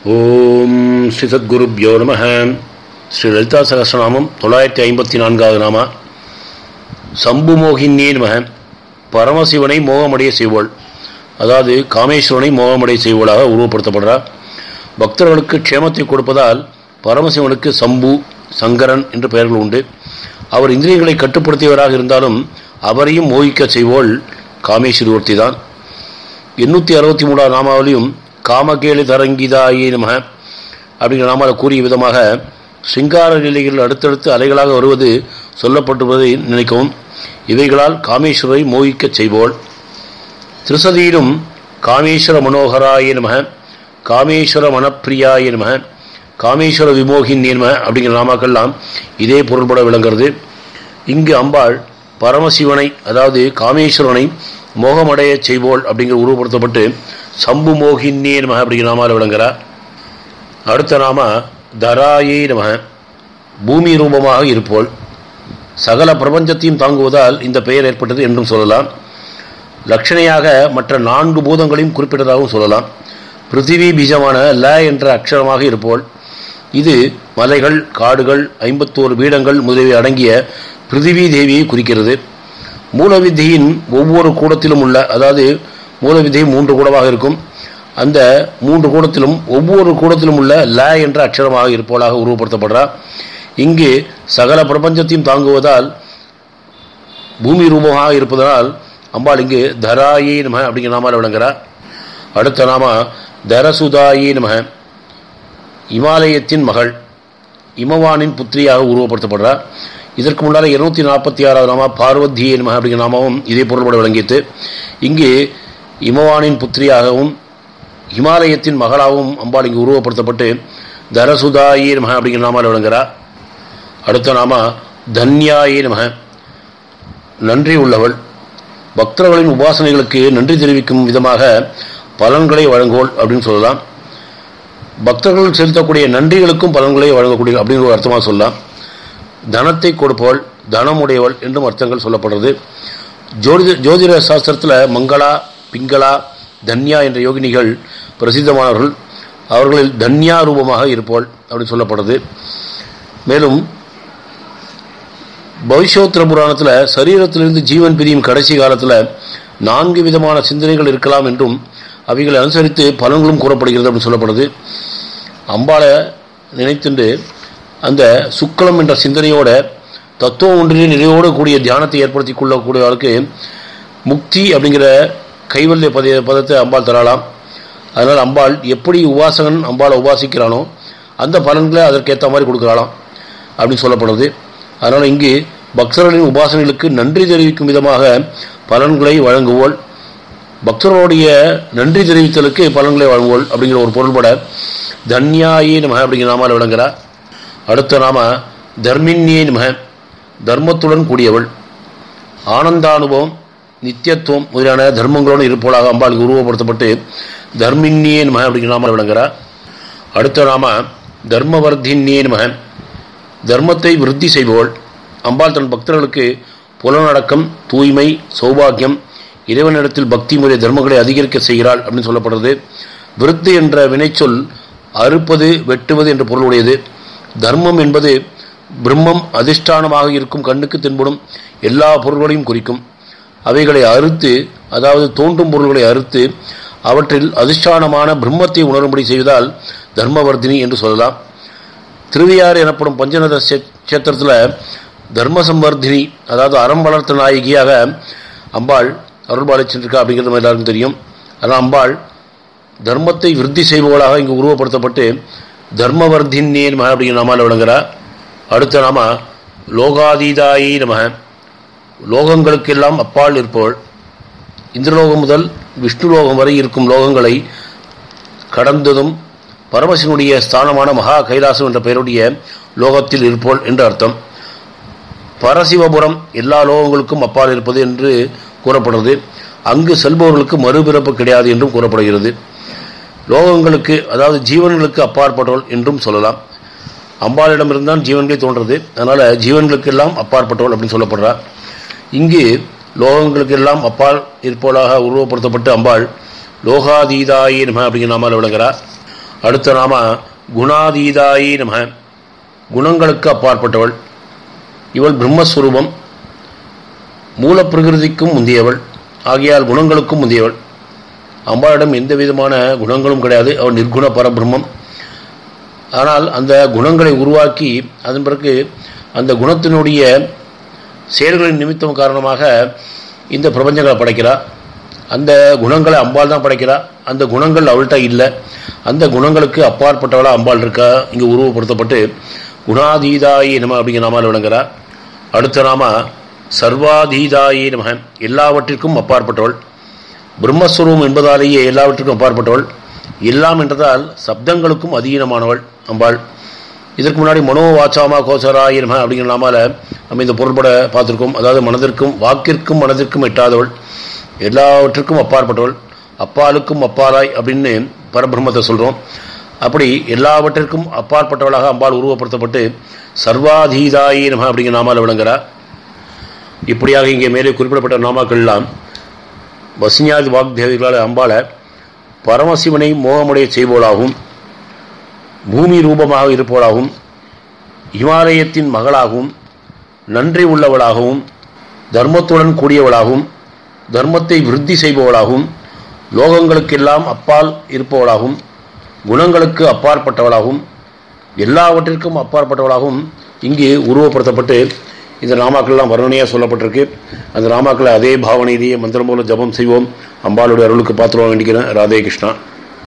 ஓம் ஸ்ரீ சத்குருப்யோ நம ஸ்ரீ லலிதா சகசிரநாமம் தொள்ளாயிரத்தி ஐம்பத்தி நான்காவது நாமா சம்புமோகினியே நம பரமசிவனை மோகமடைய செய்வோள் அதாவது காமேஸ்வரனை மோகமடைய செய்வோளாக உருவப்படுத்தப்படுறார் பக்தர்களுக்கு க்ஷேமத்தை கொடுப்பதால் பரமசிவனுக்கு சம்பு சங்கரன் என்று பெயர்கள் உண்டு அவர் இந்திரியங்களை கட்டுப்படுத்தியவராக இருந்தாலும் அவரையும் மோகிக்க செய்வோள் காமேஸ்வரி ஒருத்தி தான் எண்ணூற்றி அறுபத்தி மூணாவது நாமாவிலையும் காமகேளி தரங்கிதாயே நம அப்படிங்கிற நாமாவில் கூறிய விதமாக சிங்கார நிலைகள் அடுத்தடுத்து அலைகளாக வருவது சொல்லப்பட்டுவதை நினைக்கவும் இவைகளால் காமேஸ்வரை மோகிக்கச் செய்வோள் திருசதியிலும் காமேஸ்வர மனோகராய நம காமேஸ்வர மனப்பிரியாய நம காமேஸ்வர விமோகின் நேர்ம அப்படிங்கிற நாமாக்கள்லாம் இதே பொருள்பட விளங்குறது இங்கு அம்பாள் பரமசிவனை அதாவது காமேஸ்வரனை மோகமடைய செய்வோள் அப்படிங்கிற உருவப்படுத்தப்பட்டு சம்பு மோகின்னே நம அப்படிங்கிற நாமாவில் விளங்குறார் அடுத்த நாம தராயே நம பூமி ரூபமாக இருப்போள் சகல பிரபஞ்சத்தையும் தாங்குவதால் இந்த பெயர் ஏற்பட்டது என்றும் சொல்லலாம் லட்சணையாக மற்ற நான்கு பூதங்களையும் குறிப்பிட்டதாகவும் சொல்லலாம் பிருத்திவி பீஜமான ல என்ற அக்ஷரமாக இருப்போள் இது மலைகள் காடுகள் ஐம்பத்தோரு பீடங்கள் முதலியவை அடங்கிய பிருத்திவி தேவியை குறிக்கிறது மூலவித்தியின் ஒவ்வொரு கூடத்திலும் உள்ள அதாவது மூலவித்தை மூன்று கூடமாக இருக்கும் அந்த மூன்று கூடத்திலும் ஒவ்வொரு கூடத்திலும் உள்ள ல என்ற அக்ஷரமாக இருப்போலாக உருவப்படுத்தப்படுறார் இங்கு சகல பிரபஞ்சத்தையும் தாங்குவதால் பூமி ரூபமாக இருப்பதனால் அம்பாள் இங்கு தராயே நம அப்படிங்கிற நாமால் விளங்குறார் அடுத்த நாம தரசுதாயே நம இமாலயத்தின் மகள் இமவானின் புத்திரியாக உருவப்படுத்தப்படுறார் இதற்கு முன்னால் இருநூத்தி நாற்பத்தி ஆறாவது நாமா பார்வதியே நம அப்படிங்கிற நாமாவும் இதே பொருள்பட விளங்கியது இங்கு இமவானின் புத்திரியாகவும் இமாலயத்தின் மகளாகவும் அம்பாள் இங்கு உருவப்படுத்தப்பட்டு தரசுதாயே நம அப்படிங்கிற நாமால் விளங்குகிறார் அடுத்த நாம தன்யாயே நம நன்றி உள்ளவள் பக்தர்களின் உபாசனைகளுக்கு நன்றி தெரிவிக்கும் விதமாக பலன்களை வழங்குவோள் அப்படின்னு சொல்லலாம் பக்தர்கள் செலுத்தக்கூடிய நன்றிகளுக்கும் பலன்களை வழங்கக்கூடிய அப்படிங்கிற ஒரு அர்த்தமாக சொல்லலாம் தனத்தை கொடுப்பவள் தனமுடையவள் என்றும் அர்த்தங்கள் சொல்லப்படுறது ஜோதிட ஜோதிட சாஸ்திரத்தில் மங்களா பிங்களா தன்யா என்ற யோகினிகள் பிரசித்தமானவர்கள் அவர்களில் தன்யா ரூபமாக இருப்பவள் அப்படின்னு சொல்லப்படுறது மேலும் பவிஷ்யோத்திர புராணத்தில் சரீரத்திலிருந்து ஜீவன் பிரியும் கடைசி காலத்தில் நான்கு விதமான சிந்தனைகள் இருக்கலாம் என்றும் அவைகளை அனுசரித்து பலன்களும் கூறப்படுகிறது அப்படின்னு சொல்லப்படுது அம்பாளை நினைத்துண்டு அந்த சுக்லம் என்ற சிந்தனையோட தத்துவம் ஒன்றிலே நிறைவோடு கூடிய தியானத்தை ஏற்படுத்தி கொள்ளக்கூடியவர்களுக்கு முக்தி அப்படிங்கிற கைவல்ய பத பதத்தை அம்பாள் தரலாம் அதனால் அம்பாள் எப்படி உபாசகன் அம்பாளை உபாசிக்கிறானோ அந்த பலன்களை அதற்கேற்ற மாதிரி கொடுக்குறாளாம் அப்படின்னு சொல்லப்படுது அதனால் இங்கு பக்தர்களின் உபாசனைகளுக்கு நன்றி தெரிவிக்கும் விதமாக பலன்களை வழங்குவோள் பக்தர்களுடைய நன்றி தெரிவித்தலுக்கு பலன்களை வழங்குவோள் அப்படிங்கிற ஒரு பொருள்பட தன்யாயே நம அப்படிங்கிற நாமால் விளங்குகிறார் அடுத்த நாம தர்மின்யே நம தர்மத்துடன் கூடியவள் ஆனந்தானுபவம் நித்தியத்துவம் முதலான தர்மங்களோடு இருப்போலாக அம்பாளுக்கு உருவப்படுத்தப்பட்டு தர்மின்யே நம அப்படிங்கிற நாம விளங்குகிறார் அடுத்த நாம தர்மவர்தின்யே நம தர்மத்தை விருத்தி செய்பவள் அம்பாள் தன் பக்தர்களுக்கு புலனடக்கம் தூய்மை சௌபாகியம் இறைவனிடத்தில் பக்தி முறை தர்மங்களை அதிகரிக்க செய்கிறாள் அப்படின்னு சொல்லப்படுறது விருத்தி என்ற வினைச்சொல் அறுப்பது வெட்டுவது என்ற பொருளுடையது தர்மம் என்பது பிரம்மம் அதிஷ்டானமாக இருக்கும் கண்ணுக்கு தென்படும் எல்லா பொருள்களையும் குறிக்கும் அவைகளை அறுத்து அதாவது தோன்றும் பொருள்களை அறுத்து அவற்றில் அதிஷ்டானமான பிரம்மத்தை உணரும்படி செய்வதால் தர்மவர்தினி என்று சொல்லலாம் திருவியாறு எனப்படும் பஞ்சநத கஷேத்திரத்தில் தர்ம சம்வர்தினி அதாவது அறம் வளர்த்த நாயகியாக அம்பாள் அருள்பாலை சென்றிருக்கா அப்படிங்கிறது எல்லாருக்கும் தெரியும் ஆனால் அம்பாள் தர்மத்தை விருத்தி செய்பவளாக இங்கு உருவப்படுத்தப்பட்டு தர்மவர்தின்னே நம அப்படிங்கிற நாமால் விளங்குகிறார் அடுத்த நாம லோகாதீதாயி நம லோகங்களுக்கெல்லாம் அப்பால் இருப்பவள் இந்திரலோகம் முதல் விஷ்ணுலோகம் வரை இருக்கும் லோகங்களை கடந்ததும் பரமசிவனுடைய ஸ்தானமான மகா கைலாசம் என்ற பெயருடைய லோகத்தில் இருப்போள் என்று அர்த்தம் பரசிவபுரம் எல்லா லோகங்களுக்கும் அப்பால் இருப்பது என்று கூறப்படுறது அங்கு செல்பவர்களுக்கு மறுபிறப்பு கிடையாது என்றும் கூறப்படுகிறது லோகங்களுக்கு அதாவது ஜீவன்களுக்கு அப்பாற்பட்டவள் என்றும் சொல்லலாம் அம்பாளிடமிருந்தான் ஜீவன்களே தோன்றது அதனால் ஜீவன்களுக்கெல்லாம் அப்பாற்பட்டவள் அப்படின்னு சொல்லப்படுறா இங்கு லோகங்களுக்கெல்லாம் அப்பால் இருப்பவளாக உருவப்படுத்தப்பட்டு அம்பாள் லோகாதீதாயே நம அப்படிங்கிற நாமால் விளங்குகிறார் அடுத்த நாம குணாதீதாயி நம குணங்களுக்கு அப்பாற்பட்டவள் இவள் பிரம்மஸ்வரூபம் மூலப்பிரகிருதிக்கும் முந்தியவள் ஆகையால் குணங்களுக்கும் முந்தியவள் அம்பாளிடம் எந்த விதமான குணங்களும் கிடையாது அவள் நிர்குண பரபிரம்மம் ஆனால் அந்த குணங்களை உருவாக்கி அதன் பிறகு அந்த குணத்தினுடைய செயல்களின் நிமித்தம் காரணமாக இந்த பிரபஞ்சங்களை படைக்கிறார் அந்த குணங்களை அம்பாள் தான் படைக்கிறா அந்த குணங்கள் அவள்கிட்ட இல்லை அந்த குணங்களுக்கு அப்பாற்பட்டவளாக அம்பாள் இருக்கா இங்கே உருவப்படுத்தப்பட்டு குணாதீதாயி நம அப்படிங்கிற நாமால் விளங்குறார் அடுத்த நாம சர்வாதீதாயி நம எல்லாவற்றிற்கும் அப்பாற்பட்டவள் பிரம்மஸ்வரூபம் என்பதாலேயே எல்லாவற்றிற்கும் அப்பாற்பட்டவள் எல்லாம் என்றதால் சப்தங்களுக்கும் அதீனமானவள் அம்பாள் இதற்கு முன்னாடி மனோ வாச்சாமா கோசராய நம அப்படிங்கிற நாமால நம்ம இந்த பொருள்பட பார்த்துருக்கோம் அதாவது மனதிற்கும் வாக்கிற்கும் மனதிற்கும் எட்டாதவள் எல்லாவற்றுக்கும் அப்பாற்பட்டவள் அப்பாலுக்கும் அப்பாலாய் அப்படின்னு பரபிரம்மத்தை சொல்கிறோம் அப்படி எல்லாவற்றிற்கும் அப்பாற்பட்டவளாக அம்பாள் உருவப்படுத்தப்பட்டு சர்வாதீதாயி நம அப்படிங்கிற நாமால விளங்குறா இப்படியாக இங்கே மேலே குறிப்பிடப்பட்ட நாமாக்கள்லாம் வசிஞாதி வாக்தேவிகளால் அம்பாளை பரமசிவனை மோகமுடைய செய்பவளாகவும் பூமி ரூபமாக இருப்பவளாகவும் இமாலயத்தின் மகளாகவும் நன்றி உள்ளவளாகவும் தர்மத்துடன் கூடியவளாகவும் தர்மத்தை விருத்தி செய்பவளாகவும் லோகங்களுக்கெல்லாம் அப்பால் இருப்பவளாகவும் குணங்களுக்கு அப்பாற்பட்டவளாகவும் எல்லாவற்றிற்கும் அப்பாற்பட்டவளாகவும் இங்கு உருவப்படுத்தப்பட்டு இந்த நாமாக்கள்லாம் வர்ணனையாக சொல்லப்பட்டிருக்கு அந்த நாமாக்களை அதே பாவனையிலேயே மந்திரம் மூலம் ஜபம் செய்வோம் அம்பாளுடைய அருளுக்கு பாத்திரம் வேண்டிக்கிறேன் ராதே கிருஷ்ணா